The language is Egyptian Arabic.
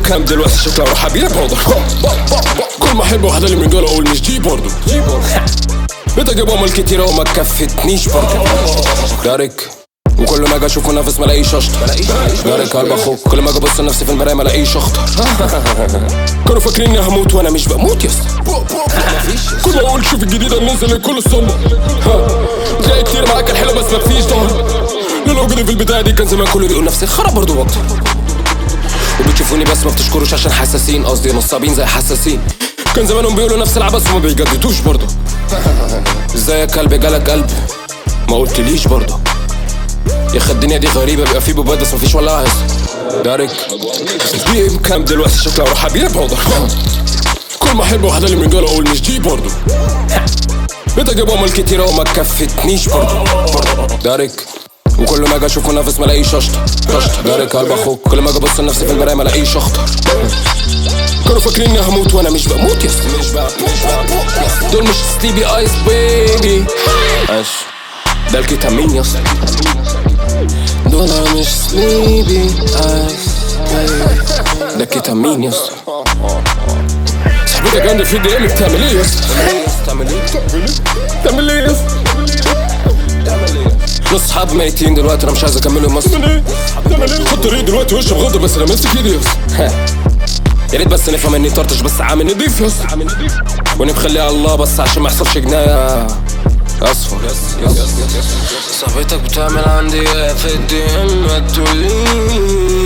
كام دلوقتي شكلها اروح ابيع بودر كل ما احب واحدة اللي من جوه اقول مش دي برضه بتجيب امال كتيرة وما تكفتنيش برضه دارك وكل ما اجي اشوف منافس ما الاقيش اشطر دارك قلب اخوك كل ما اجي ابص لنفسي في المرايه ما الاقيش اخطر كانوا فاكرين اني هموت وانا مش بموت يا اسطى كل ما اقول شوف الجديد ننزل الكل الصنة تلاقي كتير معاك الحلو بس مفيش ضهر لولا وجودي في البدايه دي كان زمان كله بيقول نفسي خرب برضه بطل وبتشوفوني بس ما بتشكروش عشان حساسين قصدي نصابين زي حساسين كان زمانهم بيقولوا نفس العبث وما بيجددوش برضه ازاي يا قلبي جالك قلب ما قلتليش برضه يا اخي الدنيا دي غريبة بيبقى في بوبات بس مفيش ولا عايز دارك دي كام دلوقتي شكلها اروح ابيع بودر كل ما احب واحدة اللي من جوه اقول مش دي برضه بتجيب امال كتيرة وما تكفتنيش برضه دارك وكل ما اجي اشوف منافس ما الاقيش اشطر اشطر دارك قلب اخوك كل ما اجي ابص لنفسي في المرايه ما الاقيش اخطر كانوا فاكرين اني هموت وانا مش بموت يا اسطى مش بموت دول مش ستيبي ايس بيبي ايش ده الكتامين يا اسطى دول مش سليبي ايس بيبي ده كتامين يا اسطى صاحبتك عندي في دي ام بتعمل ايه يا اسطى؟ بتعمل ايه؟ بتعمل ايه يا اسطى؟ نص صحاب ميتين دلوقتي انا مش عايز اكملهم مصر خد طريق دلوقتي وش بغض بس انا ماسك ايدي يا اسطى يا ريت بس نفهم اني طرطش بس عامل نضيف يا اسطى وانا مخليها على الله بس عشان ما يحصلش جنايه اصفر صاحبتك بتعمل عندي ايه في الدي ام ما تقوليش